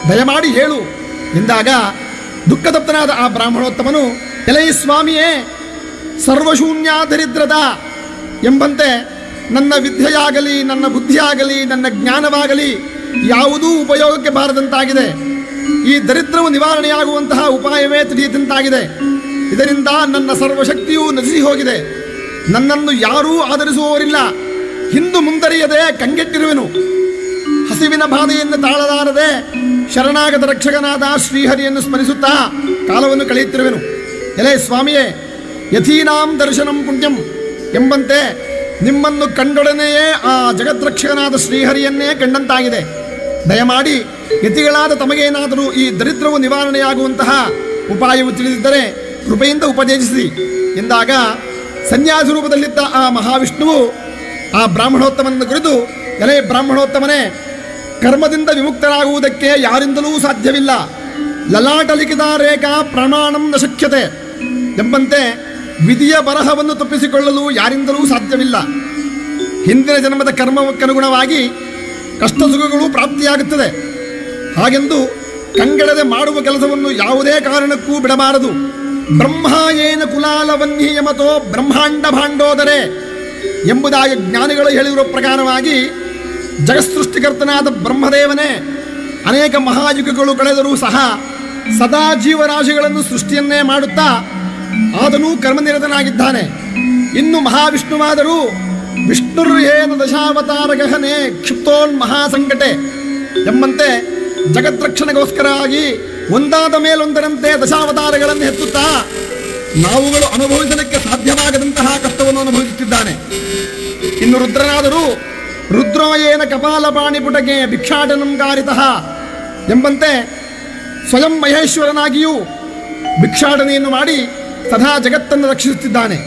ದಯಮಾಡಿ ಹೇಳು ಎಂದಾಗ ದುಃಖತಪ್ತನಾದ ಆ ಬ್ರಾಹ್ಮಣೋತ್ತಮನು ಎಲೈ ಸ್ವಾಮಿಯೇ ಸರ್ವಶೂನ್ಯ ದರಿದ್ರದ ಎಂಬಂತೆ ನನ್ನ ವಿದ್ಯೆಯಾಗಲಿ ನನ್ನ ಬುದ್ಧಿಯಾಗಲಿ ನನ್ನ ಜ್ಞಾನವಾಗಲಿ ಯಾವುದೂ ಉಪಯೋಗಕ್ಕೆ ಬಾರದಂತಾಗಿದೆ ಈ ದರಿದ್ರವು ನಿವಾರಣೆಯಾಗುವಂತಹ ಉಪಾಯವೇ ತಿಳಿಯದಂತಾಗಿದೆ ಇದರಿಂದ ನನ್ನ ಸರ್ವಶಕ್ತಿಯೂ ನಶಿಸಿ ಹೋಗಿದೆ ನನ್ನನ್ನು ಯಾರೂ ಆಧರಿಸುವವರಿಲ್ಲ ಹಿಂದು ಮುಂದರಿಯದೆ ಕಂಗೆಟ್ಟಿರುವೆನು ಹಸಿವಿನ ಬಾಧೆಯನ್ನು ತಾಳಲಾರದೆ ಶರಣಾಗತ ರಕ್ಷಕನಾದ ಶ್ರೀಹರಿಯನ್ನು ಸ್ಮರಿಸುತ್ತಾ ಕಾಲವನ್ನು ಕಳೆಯುತ್ತಿರುವೆನು ಎಲೆ ಸ್ವಾಮಿಯೇ ಯಥೀನಾಂ ದರ್ಶನಂ ಪುಣ್ಯಂ ಎಂಬಂತೆ ನಿಮ್ಮನ್ನು ಕಂಡೊಡನೆಯೇ ಆ ಜಗದ್ರಕ್ಷಕನಾದ ಶ್ರೀಹರಿಯನ್ನೇ ಕಂಡಂತಾಗಿದೆ ದಯಮಾಡಿ ಯತಿಗಳಾದ ತಮಗೇನಾದರೂ ಈ ದರಿದ್ರವು ನಿವಾರಣೆಯಾಗುವಂತಹ ಉಪಾಯವು ತಿಳಿದಿದ್ದರೆ ಕೃಪೆಯಿಂದ ಉಪದೇಶಿಸಿ ಎಂದಾಗ ಸನ್ಯಾಸ ರೂಪದಲ್ಲಿದ್ದ ಆ ಮಹಾವಿಷ್ಣುವು ಆ ಬ್ರಾಹ್ಮಣೋತ್ತಮನನ್ನು ಕುರಿತು ಎಲೆ ಬ್ರಾಹ್ಮಣೋತ್ತಮನೇ ಕರ್ಮದಿಂದ ವಿಮುಕ್ತರಾಗುವುದಕ್ಕೆ ಯಾರಿಂದಲೂ ಸಾಧ್ಯವಿಲ್ಲ ಲಲಾಟ ಲಿಖಿತ ರೇಖಾ ಪ್ರಮಾಣಂ ನ ಶಕ್ಯತೆ ಎಂಬಂತೆ ವಿಧಿಯ ಬರಹವನ್ನು ತಪ್ಪಿಸಿಕೊಳ್ಳಲು ಯಾರಿಂದಲೂ ಸಾಧ್ಯವಿಲ್ಲ ಹಿಂದಿನ ಜನ್ಮದ ಕರ್ಮಕ್ಕನುಗುಣವಾಗಿ ಕಷ್ಟ ಸುಖಗಳು ಪ್ರಾಪ್ತಿಯಾಗುತ್ತದೆ ಹಾಗೆಂದು ಕಂಗೆಡದೆ ಮಾಡುವ ಕೆಲಸವನ್ನು ಯಾವುದೇ ಕಾರಣಕ್ಕೂ ಬಿಡಬಾರದು ಬ್ರಹ್ಮ ಏನ ಕುಲಾಲವನ್ಹಿ ಯಮತೋ ಬ್ರಹ್ಮಾಂಡ ಭಾಂಡೋದರೆ ಎಂಬುದಾಗಿ ಜ್ಞಾನಿಗಳು ಹೇಳಿರುವ ಪ್ರಕಾರವಾಗಿ ಜಗತ್ಸೃಷ್ಟಿಕರ್ತನಾದ ಬ್ರಹ್ಮದೇವನೇ ಅನೇಕ ಮಹಾಯುಗಗಳು ಕಳೆದರೂ ಸಹ ಸದಾ ಜೀವರಾಶಿಗಳನ್ನು ಸೃಷ್ಟಿಯನ್ನೇ ಮಾಡುತ್ತಾ ಆತನೂ ಕರ್ಮನಿರತನಾಗಿದ್ದಾನೆ ಇನ್ನು ಮಹಾವಿಷ್ಣುವಾದರೂ ವಿಷ್ಣುರ್ಯೇನ ದಶಾವತಾರ ಗಹನೆ ಕ್ಷಿಪ್ತೋನ್ ಮಹಾಸಂಕಟೆ ಎಂಬಂತೆ ಜಗದ್ರಕ್ಷಣೆಗೋಸ್ಕರವಾಗಿ ಒಂದಾದ ಮೇಲೊಂದರಂತೆ ದಶಾವತಾರಗಳನ್ನು ಎತ್ತುತ್ತಾ ನಾವುಗಳು ಅನುಭವಿಸಲಿಕ್ಕೆ ಸಾಧ್ಯವಾಗದಂತಹ ಕಷ್ಟವನ್ನು ಅನುಭವಿಸುತ್ತಿದ್ದಾನೆ ಇನ್ನು ರುದ್ರನಾದರೂ ರುದ್ರೋಯೇನ ಕಪಾಲಪಾಣಿ ಪುಟಗೆ ಭಿಕ್ಷಾಟನಂ ಕಾರಿತಃ ಎಂಬಂತೆ ಸ್ವಯಂ ಮಹೇಶ್ವರನಾಗಿಯೂ ಭಿಕ್ಷಾಟನೆಯನ್ನು ಮಾಡಿ ಸದಾ ಜಗತ್ತನ್ನು ರಕ್ಷಿಸುತ್ತಿದ್ದಾನೆ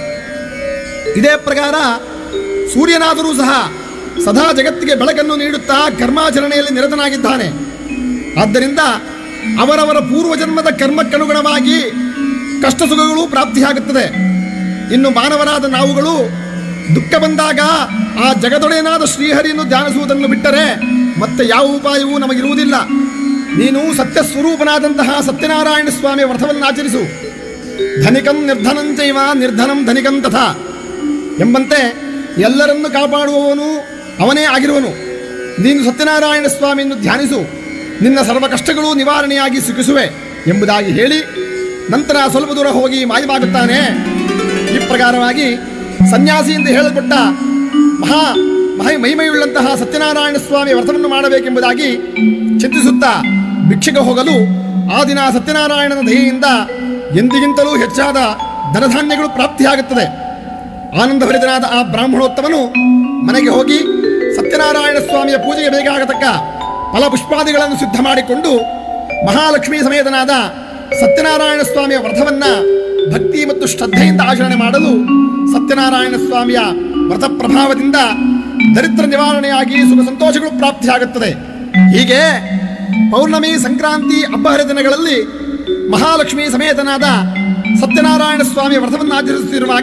ಇದೇ ಪ್ರಕಾರ ಸೂರ್ಯನಾದರೂ ಸಹ ಸದಾ ಜಗತ್ತಿಗೆ ಬೆಳಕನ್ನು ನೀಡುತ್ತಾ ಕರ್ಮಾಚರಣೆಯಲ್ಲಿ ನಿರತನಾಗಿದ್ದಾನೆ ಆದ್ದರಿಂದ ಅವರವರ ಪೂರ್ವಜನ್ಮದ ಕರ್ಮಕ್ಕನುಗುಣವಾಗಿ ಕಷ್ಟ ಸುಖಗಳು ಪ್ರಾಪ್ತಿಯಾಗುತ್ತದೆ ಇನ್ನು ಮಾನವರಾದ ನಾವುಗಳು ದುಃಖ ಬಂದಾಗ ಆ ಜಗದೊಡೆಯನಾದ ಶ್ರೀಹರಿಯನ್ನು ಧ್ಯಾನಿಸುವುದನ್ನು ಬಿಟ್ಟರೆ ಮತ್ತೆ ಯಾವ ಉಪಾಯವೂ ನಮಗಿರುವುದಿಲ್ಲ ನೀನು ಸತ್ಯ ಸ್ವರೂಪನಾದಂತಹ ಸತ್ಯನಾರಾಯಣ ಸ್ವಾಮಿಯ ವ್ರತವನ್ನು ಆಚರಿಸು ಧನಿಕಂ ನಿರ್ಧನಂ ಚೈವ ನಿರ್ಧನಂ ಧನಿಕಂ ತಥಾ ಎಂಬಂತೆ ಎಲ್ಲರನ್ನು ಕಾಪಾಡುವವನು ಅವನೇ ಆಗಿರುವನು ನೀನು ಸತ್ಯನಾರಾಯಣ ಸ್ವಾಮಿಯನ್ನು ಧ್ಯಾನಿಸು ನಿನ್ನ ಸರ್ವ ಕಷ್ಟಗಳು ನಿವಾರಣೆಯಾಗಿ ಸುಖಿಸುವೆ ಎಂಬುದಾಗಿ ಹೇಳಿ ನಂತರ ಸ್ವಲ್ಪ ದೂರ ಹೋಗಿ ಮಾಯವಾಗುತ್ತಾನೆ ಈ ಪ್ರಕಾರವಾಗಿ ಸನ್ಯಾಸಿ ಎಂದು ಹೇಳಲ್ಪಟ್ಟ ಮಹಾ ಮಹೈ ಮಹಿಮೆಯುಳ್ಳಂತಹ ಸತ್ಯನಾರಾಯಣ ಸ್ವಾಮಿ ವ್ರತವನ್ನು ಮಾಡಬೇಕೆಂಬುದಾಗಿ ಚಿಂತಿಸುತ್ತಾ ಭಿಕ್ಷೆಗೆ ಹೋಗಲು ಆ ದಿನ ಸತ್ಯನಾರಾಯಣನ ದಯೆಯಿಂದ ಎಂದಿಗಿಂತಲೂ ಹೆಚ್ಚಾದ ಧನಧಾನ್ಯಗಳು ಪ್ರಾಪ್ತಿಯಾಗುತ್ತದೆ ಆನಂದಭರಿತನಾದ ಆ ಬ್ರಾಹ್ಮಣೋತ್ತಮನು ಮನೆಗೆ ಹೋಗಿ ಸತ್ಯನಾರಾಯಣ ಸ್ವಾಮಿಯ ಪೂಜೆಗೆ ಬೇಕಾಗತಕ್ಕ ಫಲಪುಷ್ಪಾದಿಗಳನ್ನು ಸಿದ್ಧ ಮಾಡಿಕೊಂಡು ಮಹಾಲಕ್ಷ್ಮೀ ಸಮೇತನಾದ ಸತ್ಯನಾರಾಯಣ ಸ್ವಾಮಿಯ ವ್ರತವನ್ನ ಭಕ್ತಿ ಮತ್ತು ಶ್ರದ್ಧೆಯಿಂದ ಆಚರಣೆ ಮಾಡಲು ಸತ್ಯನಾರಾಯಣ ಸ್ವಾಮಿಯ ವ್ರತ ಪ್ರಭಾವದಿಂದ ದರಿದ್ರ ನಿವಾರಣೆಯಾಗಿ ಸುಖ ಸಂತೋಷಗಳು ಪ್ರಾಪ್ತಿಯಾಗುತ್ತದೆ ಹೀಗೆ ಪೌರ್ಣಮಿ ಸಂಕ್ರಾಂತಿ ಹಬ್ಬ ದಿನಗಳಲ್ಲಿ ಮಹಾಲಕ್ಷ್ಮಿ ಸಮೇತನಾದ ಸತ್ಯನಾರಾಯಣ ಸ್ವಾಮಿ ವ್ರತವನ್ನು ಆಚರಿಸುತ್ತಿರುವಾಗ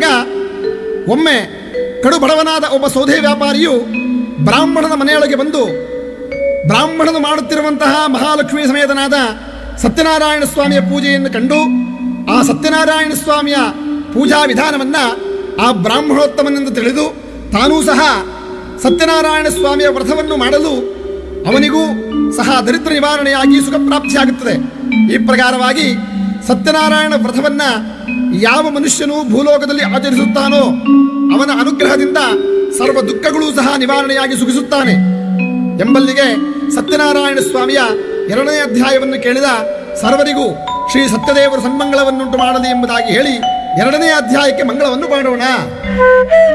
ಒಮ್ಮೆ ಕಡು ಬಡವನಾದ ಒಬ್ಬ ಸೌದೆ ವ್ಯಾಪಾರಿಯು ಬ್ರಾಹ್ಮಣನ ಮನೆಯೊಳಗೆ ಬಂದು ಬ್ರಾಹ್ಮಣನು ಮಾಡುತ್ತಿರುವಂತಹ ಮಹಾಲಕ್ಷ್ಮಿ ಸಮೇತನಾದ ಸತ್ಯನಾರಾಯಣ ಸ್ವಾಮಿಯ ಪೂಜೆಯನ್ನು ಕಂಡು ಆ ಸತ್ಯನಾರಾಯಣ ಸ್ವಾಮಿಯ ಪೂಜಾ ವಿಧಾನವನ್ನ ಆ ಬ್ರಾಹ್ಮಣೋತ್ತಮನೆಂದು ತಿಳಿದು ತಾನೂ ಸಹ ಸತ್ಯನಾರಾಯಣ ಸ್ವಾಮಿಯ ವ್ರತವನ್ನು ಮಾಡಲು ಅವನಿಗೂ ಸಹ ದರಿದ್ರ ನಿವಾರಣೆಯಾಗಿ ಸುಖ ಪ್ರಾಪ್ತಿಯಾಗುತ್ತದೆ ಈ ಪ್ರಕಾರವಾಗಿ ಸತ್ಯನಾರಾಯಣ ವ್ರತವನ್ನ ಯಾವ ಮನುಷ್ಯನು ಭೂಲೋಕದಲ್ಲಿ ಆಚರಿಸುತ್ತಾನೋ ಅವನ ಅನುಗ್ರಹದಿಂದ ಸರ್ವ ದುಃಖಗಳೂ ಸಹ ನಿವಾರಣೆಯಾಗಿ ಸುಖಿಸುತ್ತಾನೆ ಎಂಬಲ್ಲಿಗೆ ಸತ್ಯನಾರಾಯಣ ಸ್ವಾಮಿಯ ಎರಡನೇ ಅಧ್ಯಾಯವನ್ನು ಕೇಳಿದ ಸರ್ವರಿಗೂ ಶ್ರೀ ಸತ್ಯದೇವರು ಸನ್ಮಂಗಳವನ್ನುಂಟು ಮಾಡಲಿ ಎಂಬುದಾಗಿ ಹೇಳಿ ಎರಡನೇ ಅಧ್ಯಾಯಕ್ಕೆ ಮಂಗಳವನ್ನು ಮಾಡೋಣ